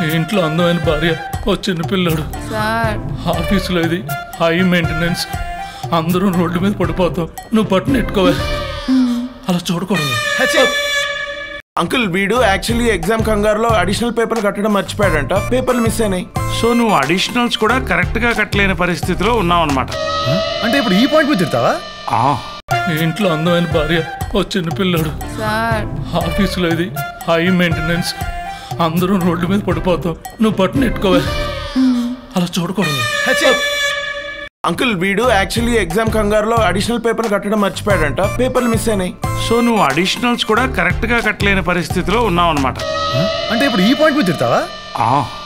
ఇంట్లో అందమైన భార్య ఓ చిన్న పిల్లాడు సార్ ఆఫీసులో ఇది హై మెయింటెనెన్స్ అందరూ రోడ్డు మీద పడిపోతాం నువ్వు పట్టున ఎట్టుకోవే అలా చూడకూడదు అంకుల్ వీడు యాక్చువల్లీ ఎగ్జామ్ కంగారులో అడిషనల్ పేపర్ కట్టడం మర్చిపోయాడంట పేపర్లు మిస్ అయినాయి సో నువ్వు అడిషనల్స్ కూడా కరెక్ట్ గా కట్టలేని పరిస్థితిలో ఉన్నావు అనమాట అంటే ఇప్పుడు ఈ పాయింట్ మీద తిడతావా ఇంట్లో అందమైన భార్య ఓ చిన్న పిల్లాడు సార్ ఆఫీసులో ఇది హై మెయింటెనెన్స్ అందరూ రోడ్డు మీద పడిపోతాం నువ్వు పట్టున ఎట్టుకోవే అలా చూడకూడదు అంకుల్ వీడు యాక్చువల్లీ ఎగ్జామ్ కంగారులో అడిషనల్ పేపర్ కట్టడం మర్చిపోయాడంట పేపర్లు మిస్ అయినాయి సో నువ్వు అడిషనల్స్ కూడా కరెక్ట్ గా కట్టలేని పరిస్థితిలో ఉన్నావు అనమాట అంటే ఇప్పుడు ఈ పాయింట్ మీద తిడతావా